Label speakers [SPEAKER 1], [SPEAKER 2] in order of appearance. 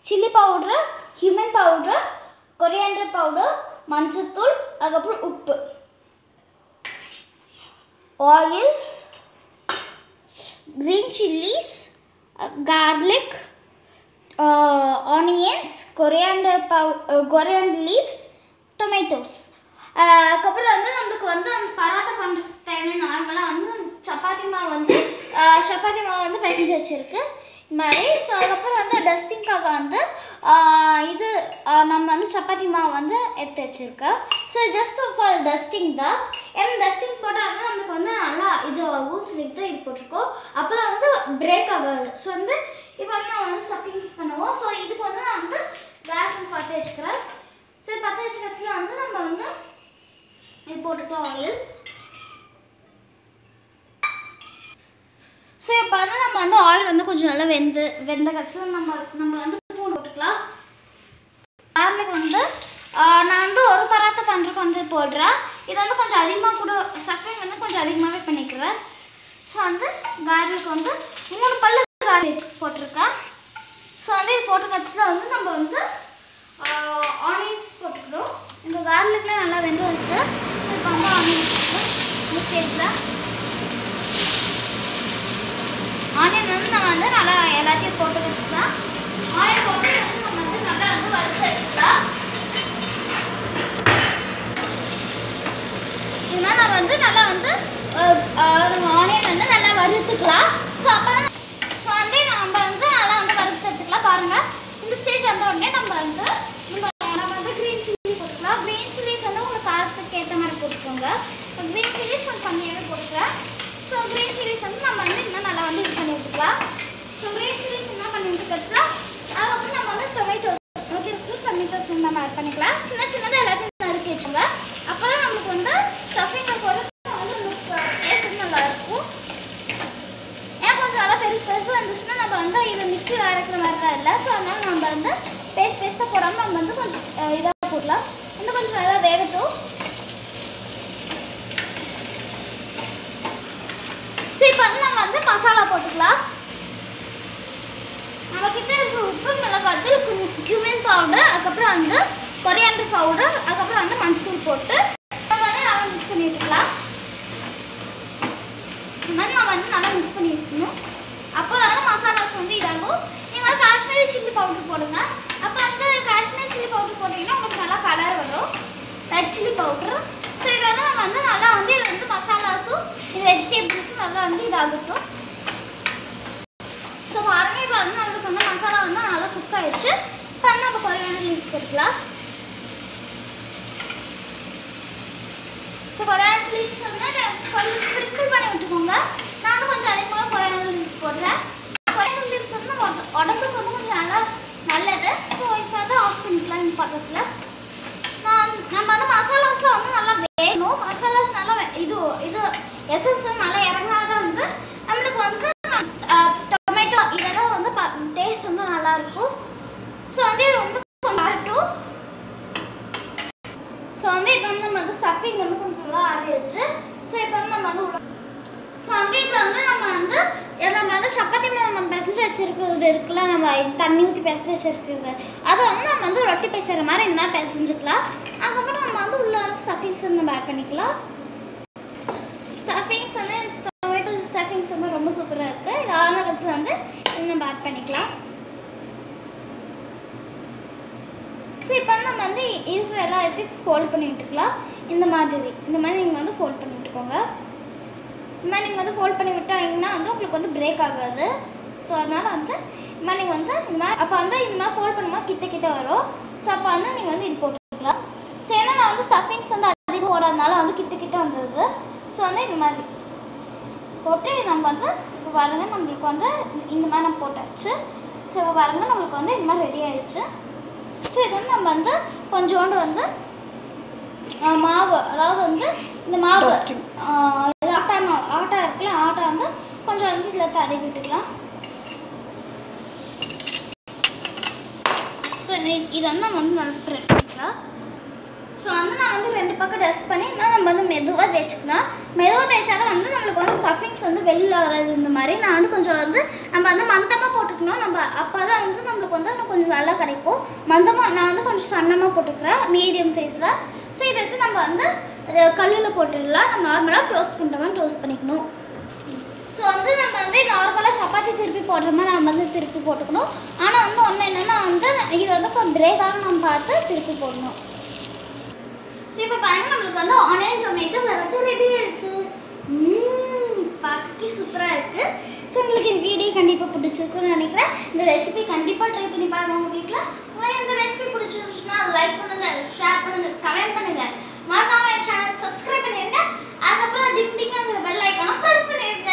[SPEAKER 1] Chilli powder cumin powder coriander powder மஞ்சத்தூள் அதுக்கப்புறம் உப்பு oil green chillies garlic onions coriander பவு கொரியாண்டர் லீவ்ஸ் டொமேட்டோஸ் அதுக்கப்புறம் வந்து நம்மளுக்கு வந்து அந்த பராத்தா பண்ணுறதுக்கு தேவையான நார்மலாக வந்து சப்பாத்தி மாவு வந்து ஆஹ் சப்பாத்தி மாவு வந்து பிசைஞ்சு வச்சுருக்கு இது மாதிரி ஸோ அதுக்கப்புறம் வந்து டஸ்டிங்காக வந்து ஆஹ் இது ஆஹ் நம்ம வந்து சப்பாத்தி மாவு வந்து எடுத்து வச்சுருக்கோம் ஸோ ஜஸ்ட் ஃபார் டஸ்டிங் தான் ஏன்னா டஸ்டிங் போட்டால் வந்து நமக்கு வந்து நல்லா இது ஆகும் சொல்லிட்டு இது போட்டிருக்கோம் அப்போ தான் வந்து பிரேக் ஆகாது ஸோ வந்து இப்போ வந்து நம்ம வந்து ஸ்டஃபிங்ஸ் பண்ணுவோம் ஸோ இதுக்கு வந்து நான் வந்து கேஸ் பார்த்து வச்சுக்கிறேன் ஸோ இது பற்ற வச்ச கட்சியில் வந்து நம்ம வந்து இது போட்டுட்டோம் ஆயில் ஸோ இப்போ வந்து நம்ம வந்து ஆயில் வந்து கொஞ்சம் நல்லா வெந்து வெந்த கட்சியில் நம்ம நம்ம வந்து பூண்டு போட்டுக்கலாம் கார்லிக் வந்து ஆஹ், நான் வந்து ஒரு பராத்தா பண்ணுறதுக்கு வந்து போடுறேன் இது வந்து கொஞ்சம் அதிகமாக கூட ஸ்டஃபிங் வந்து கொஞ்சம் அதிகமாகவே பண்ணிக்கிறேன் ஸோ வந்து கார்லிக் வந்து மூணு பல்லு கார்லிக் போட்டிருக்கேன் ஸோ வந்து இது போட்ட கட்சியில் வந்து நம்ம வந்து ஆனியன்ஸ் போட்டுக்கணும் இந்த கார்லிக்லாம் நல்லா வெந்து வச்சு ஸோ இப்போ வந்து ஆனியன்ஸ் இந்த ஸ்டேஜில் ஆனியன் வந்து நம்ம வந்து நல்லா எல்லாத்தையும் போட்டு வச்சுக்கலாம் ஆனியன் போட்டு வந்து நம்ம வந்து நல்லா வந்து வறுத்து வச்சுக்கலாம் இது மாதிரி நம்ம வந்து நல்லா வந்து ஆனியன் வந்து நல்லா வறுத்துக்கலாம் ஸோ அப்போ ஸோ வந்து நம்ம வந்து நல்லா வந்து வறுத்து எடுத்துக்கலாம் பாருங்கள் இந்த ஸ்டேஜ் வந்த உடனே நம்ம வந்து நம்ம நம்ம வந்து க்ரீன் சில்லி போட்டுக்கலாம் க்ரீன் சில்லிஸ் வந்து உங்களுக்கு காரத்துக்கு ஏற்ற மாதிரி போட்டுக்கோங்க க்ரீன் சில்லிஸ் கொஞ்சம் கம்மியாகவே போட்டுக்கிறேன் ஸோ க்ரீன் சில்லிஸ் வந்து நம்ம வந்து இன்னும் நல்லா வந்து இது பண்ணி விட்டுக்கலாம் ஸோ க்ரீன் சில்லிஸ் என்ன பண்ணி விட்டுக்கச்சுன்னா அதுக்கப்புறம் நம்ம வந்து டொமேட்டோஸ் இருக்கு டொமேட்டோஸ் நம்ம ஆட் பண்ணிக்கலாம் சின்ன சின்னதாக எல்லாத்தையும் நறுக்கி வச்சுங்க அப்போ தான் நமக்கு வந்து ஸ்டஃபிங்கை போட்டு வந்து டேஸ்ட் நல்லா இருக்கும் ஏன் கொஞ்சம் நல்லா பெருசு பெருசாக இருந்துச்சுன்னா நம்ம வந்து இது மிக்சியில் அரைக்கிற மாதிரிலாம் இல்லை ஸோ அதனால நம்ம வந்து பேஸ்ட் பேஸ்ட்டாக போடாமல் நம்ம வந்து கொஞ்சம் இதாக போடலாம் இன்னும் கொஞ்சம் நல்லா வேகட்டும் ஸோ இப்போ வந்து நம்ம வந்து மசாலா போட்டுக்கலாம் நம்ம கிட்ட இருக்கிற உப்பு மிளகாத்தூள் கியூமின் பவுடர் அதுக்கப்புறம் வந்து கொரியாண்டர் பவுடர் அதுக்கப்புறம் வந்து மஞ்சள் போட்டு நம்ம வந்து நல்லா மிக்ஸ் பண்ணி விட்டுக்கலாம் இந்த மாதிரி நம்ம வந்து நல்லா மிக்ஸ் பண்ணி வைக்கணும் அப்போ வந்து மசாலாஸ் வந்து இதாகும் நீங்கள் வந்து காஷ்மீரி சில்லி பவுடர் போடுங்க அப்போ வந்து காஷ்மீரி சில்லி பவுடர் போட்டிங்கன்னா உங்களுக்கு நல்லா கலர் வரும் ரெட் சில்லி பவுடர் ஸோ இதை வந்து நம்ம வந்து நல்லா வந்து இது வந்து மசாலாஸும் இது வெஜிடபிள்ஸும் நல்லா வந்து இதாகட்டும் ஸோ பாருங்க இப்போ வந்து நம்மளுக்கு வந்து மசாலா வந்து நல்லா குக் ஆயிடுச்சு இப்போ வந்து நம்ம கொரியாண்டர் லீவ்ஸ் போட்டுக்கலாம் ஸோ கொரியாண்டர் லீவ்ஸ் வந்து கொஞ்சம் ஸ்ப்ரிங்கிள் பண்ணி விட்டுக்கோங்க நான் வந்து கொஞ்சம் அதிகமாக கொரியாண்டர் லீவ்ஸ் போடுறேன் கொரியாண்டர் லீவ்ஸ் வந்து நம்ம உட- உடம்புக்கு வந்து கொஞ்சம் நல்லா நல்லது ஸோ இப்போ வந்து ஆஃப் பண்ணிக்கலாம் இந்த பக்கத்தில் நான் நம்ம வந்து மசாலாஸ்லாம் வந்து நல்லா வேகணும் மசாலாஸ் நல்லா வே- இது இது எசன்ஸ் வந்து நல்லா இறங்காதான் வந்து நம்மளுக்கு வந்து டொமேட்டோ இதெல்லாம் வந்து டேஸ்ட் வந்து நல்லா இருக்கும் ஸோ வந்து இது வந்து கொஞ்சம் ஆறட்டும் ஸோ வந்து இப்போ வந்து நம்ம வந்து ஸ்டஃபிங் வந்து கொஞ்சம் நல்லா ஆறிடுச்சு ஸோ இப்போ வந்து நம்ம வந்து உள்ள- ஸோ வந்து இதில் வந்து நம்ம வந்து இதில் நம்ம வந்து சப்பாத்தி மாவு நம்ம பிசைஞ்சு வச்சிருக்கிறது இருக்குல்ல நம்ம தண்ணி ஊற்றி பிசைஞ்சு வச்சிருக்கிறது அதை வந்து நம்ம வந்து ரொட்டி பிசைகிற மாதிரி இந்த மாதிரி பிசைஞ்சுக்கலாம் அதுக்கப்புறம் நம்ம வந்து உள்ள வந்து ஸ்டஃபிங்ஸ் வந்து நம்ம ஆட் பண்ணிக்கலாம் ஸ்டஃபிங்ஸ் வந்து டொமேட்டோ ஸ்டஃபிங்ஸ் வந்து ரொம்ப சூப்பராக இருக்குது இது ஆன கட்சியில் வந்து இது நம்ம ஆட் பண்ணிக்கலாம் ஸோ இப்போ வந்து நம்ம வந்து இருக்கிற எல்லா இடத்தையும் ஃபோல்ட் பண்ணி விட்டுக்கலாம் இந்த மாதிரி இந்த மாதிரி நீங்கள் வந்து ஃபோல்ட் பண்ணி விட்டுக்கோங்க இந்த மாதிரி நீங்கள் வந்து ஃபோல்ட் பண்ணி விட்டாங்கன்னா வந்து உங்களுக்கு வந்து பிரேக் ஆகாது ஸோ அதனால் வந்து இந்த மாதிரி நீங்கள் வந்து இந்த மாதிரி அப்போ வந்து இந்த மாதிரி ஃபோல்ட் பண்ணும்போது கிட்ட கிட்ட வரும் ஸோ அப்போ வந்து நீங்கள் வந்து இது போட்டுக்கலாம் ஸோ ஏன்னா நான் வந்து ஸ்டஃபிங்ஸ் வந்து அதிகம் போடாதனால வந்து கிட்ட கிட்ட வந்தது ஸோ வந்து இந்த மாதிரி போட்டு நம்ம வந்து இப்போ பாருங்க நம்மளுக்கு வந்து இந்த மாதிரி நம்ம போட்டாச்சு ஸோ இப்போ பாருங்க நம்மளுக்கு வந்து இந்த மாதிரி ரெடி ஆயிடுச்சு ஸோ இது வந்து நம்ம வந்து கொஞ்சோண்டு வந்து ஆ, மாவு அதாவது வந்து இந்த மாவு
[SPEAKER 2] Dusting.
[SPEAKER 1] ஆ, இது ஆட்டா மாவு ஆட்டா இருக்குல்ல ஆட்டா வந்து கொஞ்சம் வந்து இதில் தடவி விட்டுக்கலாம் ஸோ இதை வந்து நம்ம வந்து நல்லா ஸ்ப்ரெட் பண்ணிக்கலாம் ஸோ வந்து நான் வந்து ரெண்டு பக்கம் டஸ்ட் பண்ணி நான் நம்ம வந்து மெதுவாக தேய்ச்சிக்கலாம் மெதுவாக தேய்ச்சாதான் வந்து நம்மளுக்கு வந்து ஸ்டஃபிங்ஸ் வந்து வெளில வராது இந்த மாதிரி நான் வந்து கொஞ்சம் வந்து நம்ம வந்து மந்தமாக போட்டுக்கணும் நம்ம அப்போ தான் வந்து நம்மளுக்கு வந்து இன்னும் கொஞ்சம் நல்லா கிடைக்கும் மந்தமாக நான் வந்து கொஞ்சம் சன்னமாக போட்டுக்கிறேன் மீடியம் சைஸில் ஸோ இதை எடுத்து நம்ம வந்து கல்லில் போட்டுடலாம் நம்ம நார்மலாக டோஸ்ட் பண்ணுற மாதிரி டோஸ்ட் பண்ணிக்கணும் ஸோ வந்து நம்ம வந்து நார்மலாக சப்பாத்தி திருப்பி போடுற மாதிரி நம்ம வந்து திருப்பி போட்டுக்கணும் ஆனால் வந்து ஒன்று என்னென்னா வந்து இது வந்து இப்போ பிரேக்காக நம்ம பார்த்து திருப்பி போடணும் ஸோ இப்போ பாருங்க நம்மளுக்கு வந்து ஆனியன் டொமேட்டோ வரது ரெடி ஆயிடுச்சு பார்க்கவே சூப்பராக இருக்குது ஸோ உங்களுக்கு இந்த வீடியோ கண்டிப்பாக பிடிச்சிருக்குன்னு நினைக்கிறேன் இந்த ரெசிபி கண்டிப்பாக ட்ரை பண்ணி பாருங்க உங்கள் வீட்டில் உங்களுக்கு இந்த ரெசிபி பிடிச்சிருந்துச்சுன்னா லைக் பண்ணுங்கள் ஷேர் பண்ணுங்கள் கமெண்ட் பண்ணுங்கள் மறக்காம என் சேனல் சப்ஸ்கிரைப் பண்ணிடுங்க அதுக்கப்புறம் டிங் டிங் அந்த பெல் ஐக்கானை ப்ரெஸ் பண்ணிடுங்க